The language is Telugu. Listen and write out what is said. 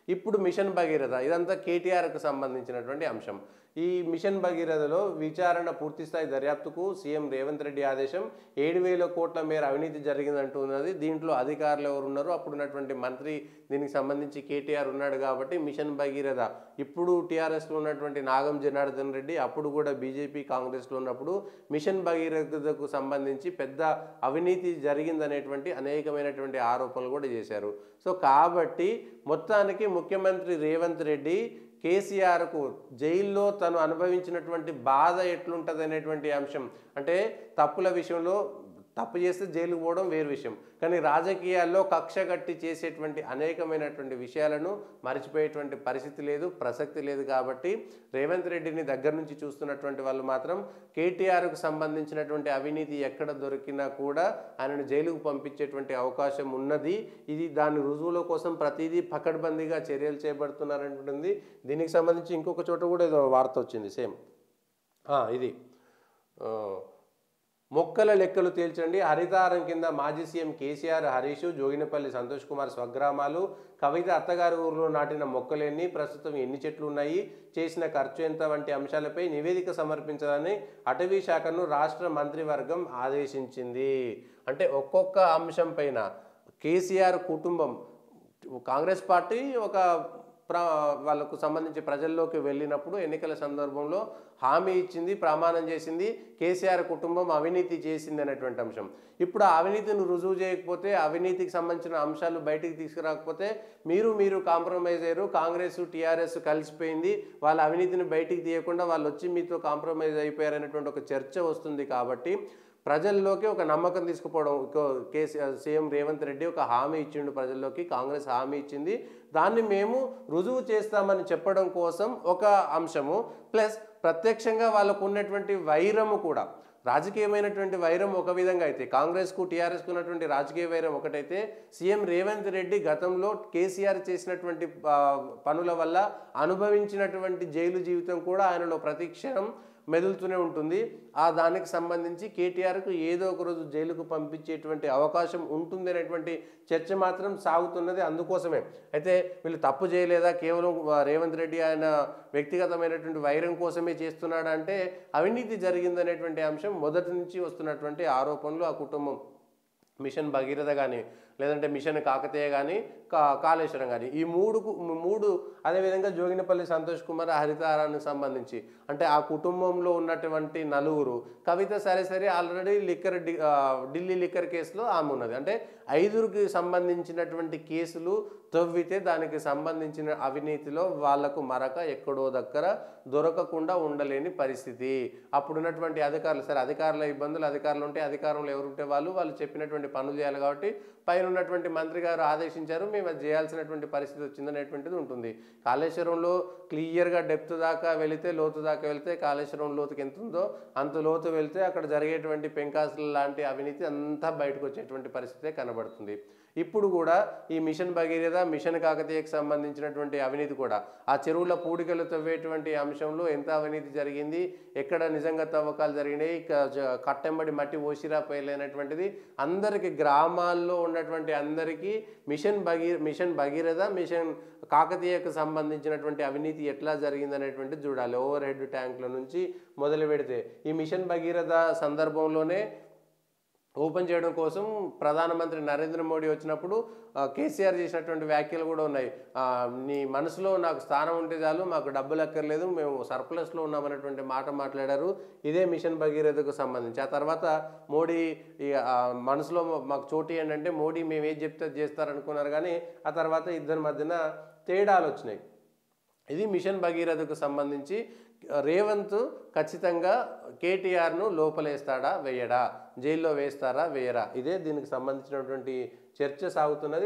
ఇప్పుడు మిషన్ భగీరథ ఇదంతా కేటీఆర్కు సంబంధించినటువంటి అంశం ఈ మిషన్ భగీరథలో విచారణ పూర్తిస్థాయి దర్యాప్తుకు సీఎం రేవంత్ రెడ్డి ఆదేశం ఏడు వేల కోట్ల మేర అవినీతి జరిగిందంటున్నది దీంట్లో అధికారులు ఎవరు ఉన్నారు అప్పుడున్నటువంటి మంత్రి దీనికి సంబంధించి కేటీఆర్ ఉన్నాడు కాబట్టి మిషన్ భగీరథ ఇప్పుడు టీఆర్ఎస్లో ఉన్నటువంటి నాగం జనార్దన్ రెడ్డి అప్పుడు కూడా బీజేపీ కాంగ్రెస్లో ఉన్నప్పుడు మిషన్ భగీరథకు సంబంధించి పెద్ద అవినీతి జరిగిందనేటువంటి అనేకమైనటువంటి ఆరోపణలు కూడా చేశారు సో కాబట్టి మొత్తానికి ముఖ్యమంత్రి రేవంత్ రెడ్డి కేసీఆర్కు జైల్లో తను అనుభవించినటువంటి బాధ ఎట్లుంటుంది అనేటువంటి అంశం అంటే తప్పుల విషయంలో తప్పు చేస్తే జైలుకు పోవడం వేరు విషయం కానీ రాజకీయాల్లో కక్ష కట్టి చేసేటువంటి అనేకమైనటువంటి విషయాలను మర్చిపోయేటువంటి పరిస్థితి లేదు ప్రసక్తి లేదు కాబట్టి రేవంత్ రెడ్డిని దగ్గర నుంచి చూస్తున్నటువంటి వాళ్ళు మాత్రం కేటీఆర్కు సంబంధించినటువంటి అవినీతి ఎక్కడ దొరికినా కూడా ఆయనను జైలుకు పంపించేటువంటి అవకాశం ఉన్నది ఇది దాని రుజువుల కోసం ప్రతిదీ పకడ్బందీగా చర్యలు చేపడుతున్నారనేటువంటి దీనికి సంబంధించి ఇంకొక చోట కూడా ఏదో వార్త వచ్చింది సేమ్ ఇది ఆ, మొక్కల లెక్కలు తేల్చండి హరితారం కింద మాజీ సీఎం కేసీఆర్ హరీష్ జోగినపల్లి సంతోష్ కుమార్ స్వగ్రామాలు కవిత అత్తగారి ఊరిలో నాటిన మొక్కలెన్ని ప్రస్తుతం ఎన్ని చెట్లు ఉన్నాయి చేసిన ఖర్చు ఎంత వంటి అంశాలపై నివేదిక సమర్పించాలని అటవీ శాఖను రాష్ట్ర మంత్రివర్గం ఆదేశించింది అంటే ఒక్కొక్క అంశం పైన కేసీఆర్ కుటుంబం కాంగ్రెస్ పార్టీ ఒక ప్ర వాళ్ళకు సంబంధించి ప్రజల్లోకి వెళ్ళినప్పుడు ఎన్నికల సందర్భంలో హామీ ఇచ్చింది ప్రమాణం చేసింది కేసీఆర్ కుటుంబం అవినీతి చేసింది అనేటువంటి అంశం ఇప్పుడు ఆ అవినీతిని రుజువు చేయకపోతే అవినీతికి సంబంధించిన అంశాలు బయటికి తీసుకురాకపోతే మీరు మీరు కాంప్రమైజ్ అయ్యారు కాంగ్రెస్ టీఆర్ఎస్ కలిసిపోయింది వాళ్ళ అవినీతిని బయటికి తీయకుండా వాళ్ళు వచ్చి మీతో కాంప్రమైజ్ అయిపోయారు అనేటువంటి ఒక చర్చ వస్తుంది కాబట్టి ప్రజల్లోకి ఒక నమ్మకం తీసుకుపోవడం ఒక కేసీఆర్ సీఎం రేవంత్ రెడ్డి ఒక హామీ ఇచ్చిండు ప్రజల్లోకి కాంగ్రెస్ హామీ ఇచ్చింది దాన్ని మేము రుజువు చేస్తామని చెప్పడం కోసం ఒక అంశము ప్లస్ ప్రత్యక్షంగా వాళ్ళకు ఉన్నటువంటి వైరము కూడా రాజకీయమైనటువంటి వైరం ఒక విధంగా అయితే కాంగ్రెస్కు టీఆర్ఎస్కు ఉన్నటువంటి రాజకీయ వైరం ఒకటైతే సీఎం రేవంత్ రెడ్డి గతంలో కేసీఆర్ చేసినటువంటి ఆ, పనుల వల్ల అనుభవించినటువంటి జైలు జీవితం కూడా ఆయనలో ప్రతిక్షణం మెదులుతూనే ఉంటుంది ఆ దానికి సంబంధించి కేటీఆర్కు ఏదో ఒక రోజు జైలుకు పంపించేటువంటి అవకాశం ఉంటుంది అనేటువంటి చర్చ మాత్రం సాగుతున్నది అందుకోసమే అయితే వీళ్ళు తప్పు చేయలేదా కేవలం ఆ, రేవంత్ రెడ్డి ఆయన వ్యక్తిగతమైనటువంటి వైరం కోసమే చేస్తున్నాడా అంటే అవినీతి జరిగిందనేటువంటి అంశం మొదటి నుంచి వస్తున్నటువంటి ఆరోపణలు ఆ కుటుంబం మిషన్ భగీరథ కానీ లేదంటే మిషన్ కాకతీయ కానీ కా కాళేశ్వరం కానీ ఈ మూడు మూడు అదేవిధంగా జోగినపల్లి సంతోష్ కుమార్ హరితారానికి సంబంధించి అంటే ఆ కుటుంబంలో ఉన్నటువంటి నలుగురు కవిత సరే సరే ఆల్రెడీ లిక్కర్ డి- ఆ, ఢిల్లీ లిక్కర్ కేసులో ఆమె ఉన్నది అంటే ఐదుగురికి సంబంధించినటువంటి కేసులు తవ్వితే దానికి సంబంధించిన అవినీతిలో వాళ్లకు మరక ఎక్కడో దగ్గర దొరకకుండా ఉండలేని పరిస్థితి అప్పుడున్నటువంటి అధికారులు సరే అధికారుల ఇబ్బందులు అధికారులు ఉంటే అధికారంలో ఎవరుంటే వాళ్ళు వాళ్ళు చెప్పినటువంటి పనులు చేయాలి కాబట్టి పైన ఉన్నటువంటి మంత్రి గారు ఆదేశించారు మేము అది చేయాల్సినటువంటి పరిస్థితి వచ్చిందనేటువంటిది ఉంటుంది కాళేశ్వరంలో క్లియర్గా డెప్త్ దాకా వెళితే లోతు దాకా వెళితే కాళేశ్వరం లోతుకి ఎంత ఉందో అంత లోతు వెళ్తే అక్కడ జరిగేటువంటి పెంకాసులు లాంటి అవినీతి అంతా బయటకు వచ్చేటువంటి పరిస్థితే కనబడుతుంది ఇప్పుడు కూడా ఈ మిషన్ భగీరథ మిషన్ కాకతీయకు సంబంధించినటువంటి అవినీతి కూడా ఆ చెరువుల పూడికలు తవ్వేటువంటి అంశంలో ఎంత అవినీతి జరిగింది ఎక్కడ నిజంగా తవ్వకాలు జరిగినాయి క- జ- కట్టెంబడి మట్టి ఓసిరా పోయలేనటువంటిది అందరికీ గ్రామాల్లో ఉన్నటువంటి అందరికీ mission Bhagi mission Bhagiratha mission కాకతీయకు సంబంధించినటువంటి అవినీతి ఎట్లా జరిగింది అనేటువంటిది చూడాలి ఓవర్ హెడ్ ట్యాంకుల నుంచి మొదలు పెడితే ఈ మిషన్ భగీరథ సందర్భంలోనే ఓపెన్ చేయడం కోసం ప్రధానమంత్రి నరేంద్ర మోడీ వచ్చినప్పుడు ఆ, కేసీఆర్ చేసినటువంటి వ్యాఖ్యలు కూడా ఉన్నాయి ఆ, నీ మనసులో నాకు స్థానం ఉంటే చాలు మాకు డబ్బులు అక్కర్లేదు మేము సర్ప్లస్లో ఉన్నామనేటువంటి మాట మాట్లాడారు ఇదే మిషన్ భగీరథకు సంబంధించి ఆ తర్వాత మోడీ ఈ, ఆ, మనసులో మాకు చోటు ఏంటంటే మోడీ మేము ఏది చెప్తే అది చేస్తారనుకున్నారు కానీ ఆ తర్వాత ఇద్దరి మధ్యన తేడాలు వచ్చినాయి ఇది మిషన్ భగీరథకు సంబంధించి రేవంత్ ఖచ్చితంగా కేటీఆర్ను లోపలేస్తాడా వేయడా జైల్లో వేస్తారా వేయరా ఇదే దీనికి సంబంధించినటువంటి చర్చ సాగుతున్నది